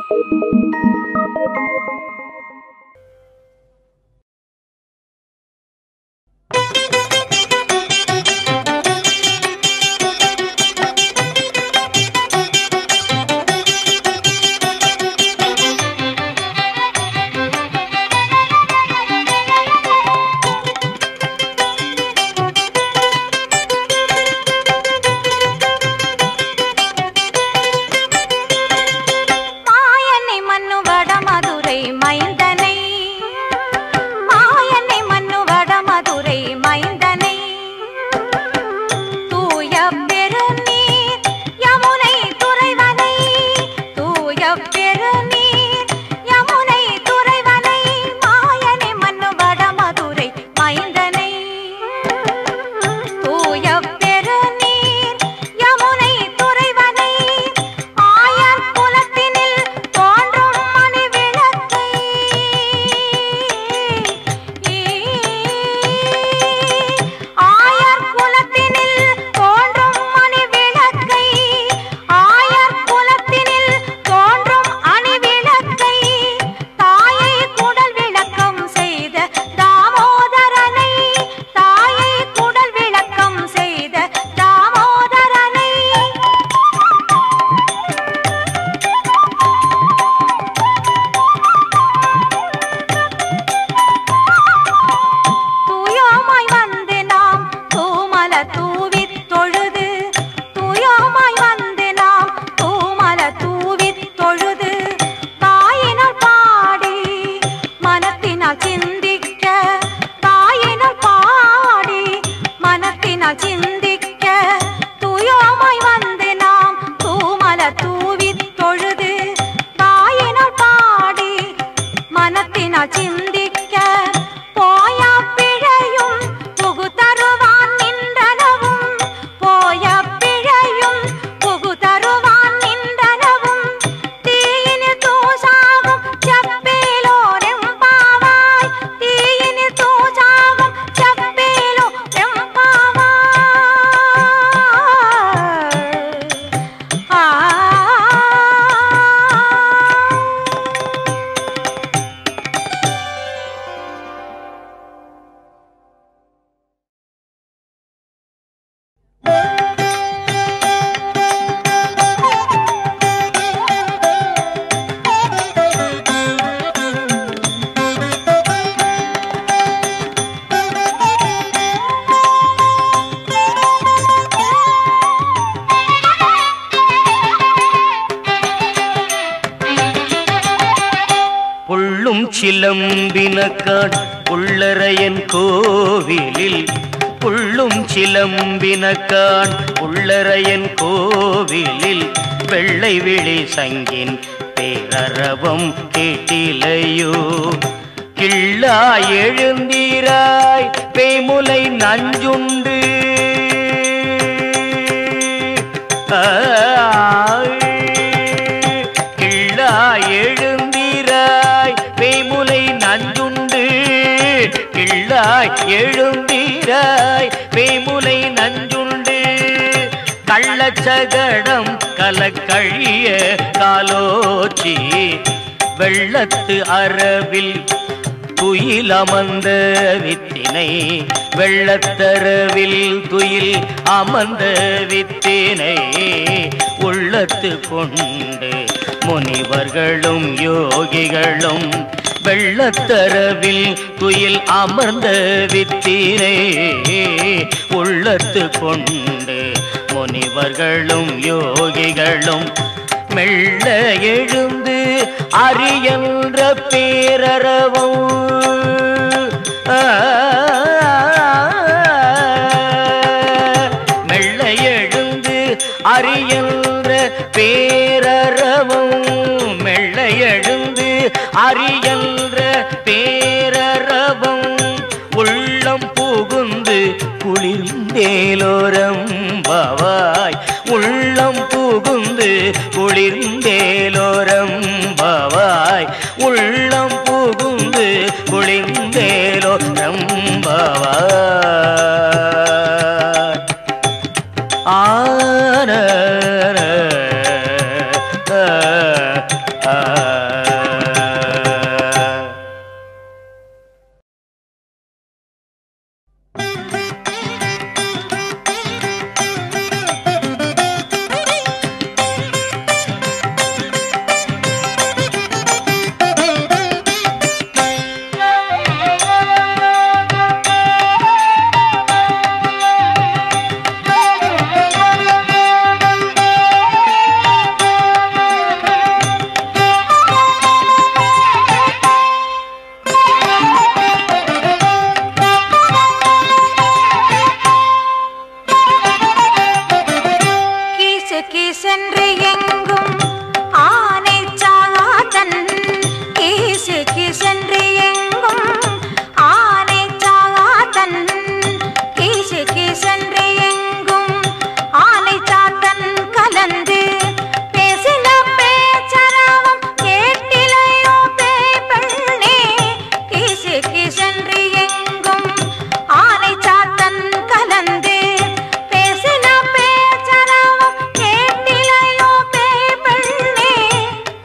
மாயனை மண்ணு வட மதுரை மைந்தனை மாயனை மண்ணு வட மதுரை மைந்தனை தூய பெருநீர் யமுனை துறைவனை தூய பெருநீர் யமுனை துறைவனை மாயனை மண்ணு வட மதுரை மைந்தனை தூய பெருநீர் யமுனை துறைவனை ஆயர் குலத்தினில் தோன்றும் மணி விளக்கை ஆயர் குலத்தினில் தோன்றும் மணி விளக்கை ஆயர் குலத்தினில் தோன்றும் அணி விளக்கை தாயை குடல் விளக்கம் செய்த தாமோதரனை தாயை குடல் விளக்கம் செய்த தாமோதரனை தூயோமாய் வந்து நாம் தூமல தூவித் தொழுது தூயோமாய் வந்து நாம் தூமல தூவித் தொழுது தாயினால் பாடி மனத்தினால் சிந்திக்க தாயினால் பாடி மனத்தினால் சிந்திக்க தூயோமாய் வந்து நாம் தூமல தூவித் தொழுது தாயினால் பாடி மனத்தினால் சிந்திக்க போயா பிழையும் புகு தருவான் நின்றனவும் போய பிழையும் புகு தருவான் நின்றனவும் தீயினில் தூசாகும் செப்பேலோரெம் பாவாய் தீயினில் தூசாகும் செப்பேலோ எம்பாவாய் ஆ புள்ளும் சிலம்பினக்காட் உள்ளரையன் கோவிலில் புள்ளும் சிலம்பினக்கான் உள்ளரையன் கோவிலில் வெள்ளை விழி சங்கின் பேரரவம் கேட்டிலையோ கிள்ளா எழுந்தீராய் பேமுலை நஞ்சுண்டு கிள்ளா எழுந்தீராய் பேமுலை நஞ்சுண்டு கிள்ளாய் எழுந்தீராய் பேமுலை நஞ்சுண்டு கள்ளச்சகடம் கலக்கழிய காலோச்சி வெள்ளத்து அரவில் துயில் அமர்ந்த வித்தினை வெள்ளத்தரவில் துயில் அமர்ந்த வித்தினை உள்ளத்து கொண்டு முனிவர்களும் யோகிகளும் வெள்ளத்தரவில் துயில் அமர்ந்த வித்தினை உள்ளத்து கொண்டு முனிவர்களும் யோகிகளும் மெல்ல எழுந்து அரியன்ற பேரரவம் ஆ, மெல்ல எழுந்து அரியன்ற பேரரவம் மெல்ல எழுந்து அரியன்ற பேரரவம் உள்ளம் புகுந்து குளிர்ந்தேலோரம் பவாய் உள்ளம் புகுந்து குளிர்ந்தேலோரம் பவாய் உள்ளம் புகுந்து குளிர்ந்தேலோரம் பவாய் ஆன ஆ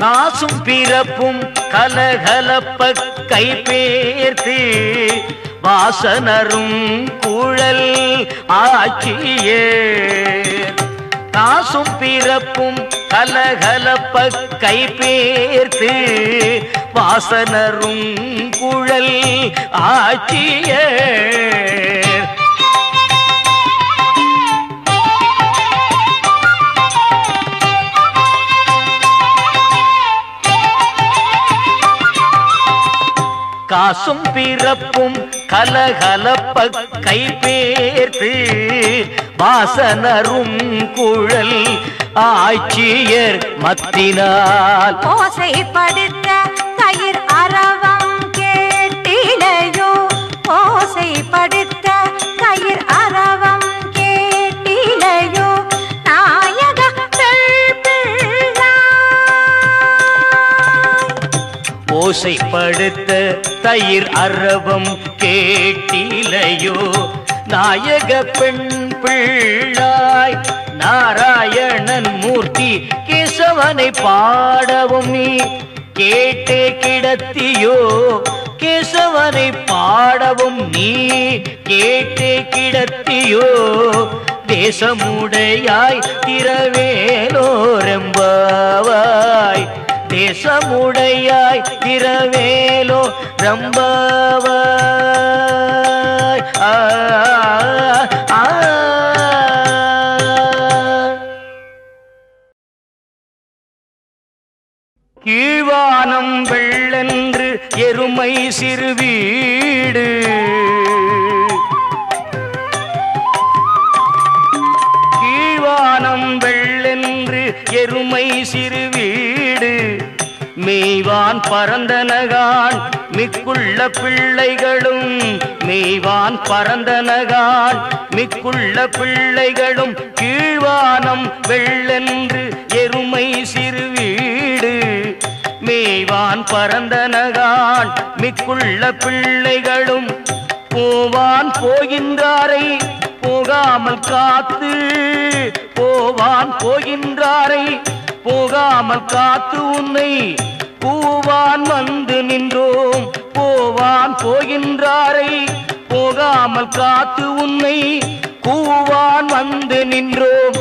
காசும் பிறப்பும் கலகலப்ப கைபேர்த்து வாசனரும் குழல் ஆட்சியே காசும் பிறப்பும் கலகலப்ப கைபேர்த்து வாசனரும் குழல் ஆட்சியே காசும் பிறப்பும் கலகலப்ப கைபேர்த்து வாசனரும் குழல் ஆட்சியர் மத்தினால் ஓசைப்படுத்த தயிர் அரவம் கேட்டிலையோ ஓசைப்படுத்த தயிர் அரவம் கேட்டிலையோ நாயக பிள்ளாய் ஓசைப்படுத்த தயிர் அரவம் கேட்டிலையோ நாயக பெண் பிள்ளாய் நாராயணன் மூர்த்தி கேசவனை பாடவும் நீ கேட்டே கிடத்தியோ கேசவனை பாடவும் நீ கேட்டே கிடத்தியோ தேசமுடையாய் திரவேலோரெம்பாவாய் தேசமுடையாய் திரவேலோ ரம்பாவாய் ஆ, ஆ, ஆ. கீழ்வானம் வெள்ளென்று எருமை சிறு வீடு கீழ்வானம் வெள்ளென்று எருமை சிறு வீடு மேய்வான் பரந்தனகான் மிக்குள்ள பிள்ளைகளும் மேய்வான் பரந்தனகான் மிக்குள்ள பிள்ளைகளும் கீழ்வானம் வெள்ளென்று எருமை சிறு வீடு மேய்வான் பரந்தனகான் மிக்குள்ள பிள்ளைகளும் போவான் போகின்றாரை போகாமல் காத்து போவான் போகின்றாரை போகாமல் காத்து உன்னை பூவான் வந்து நின்றோம் போவான் போகின்றாரை போகாமல் காத்து உன்னை கூவான் வந்து நின்றோம்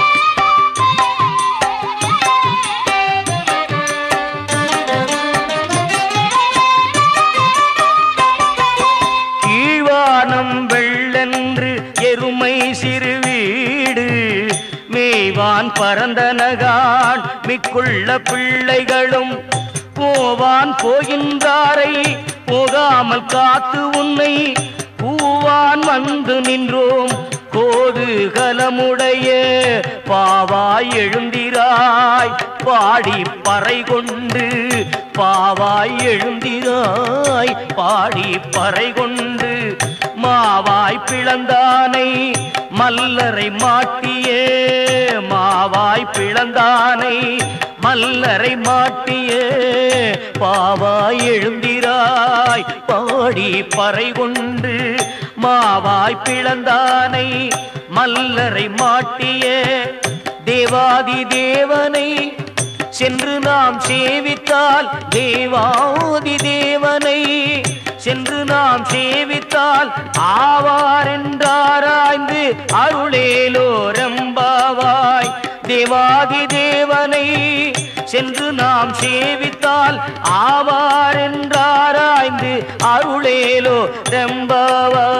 கீழ்வானம் வெள்ளென்று எருமை சிறு வீடு மேய்வான் பரந்தனகான் மிக்குள்ள பிள்ளைகளும் போவான் போகின்றாரை போகாமல் காத்து உன்னை பூவான் வந்து நின்றோம் கோதுகலமுடைய பாவாய் எழுந்திராய் பாடி பறை கொண்டு பாவாய் எழுந்திராய் பாடி பறை கொண்டு மாவாய் பிளந்தானை மல்லரை மாட்டியே மாவாய் பிளந்தானை மல்லரை மாட்டியே பாவாய் எழுந்திராய் பாடி பறை கொண்டு மாவாய் பிளந்தானை மல்லரை மாட்டியே தேவாதி தேவனை சென்று நாம் சேவித்தால் தேவாதி தேவனை சென்று நாம் சேவித்தால் ஆவார் என்றாராய்ந்து அருளேலோ ரம்பாவாய் தேவாதி தேவனை சென்று நாம் சேவித்தால் ஆவார் என்றாராய்ந்து அருளேலோ ரம்பாவாய்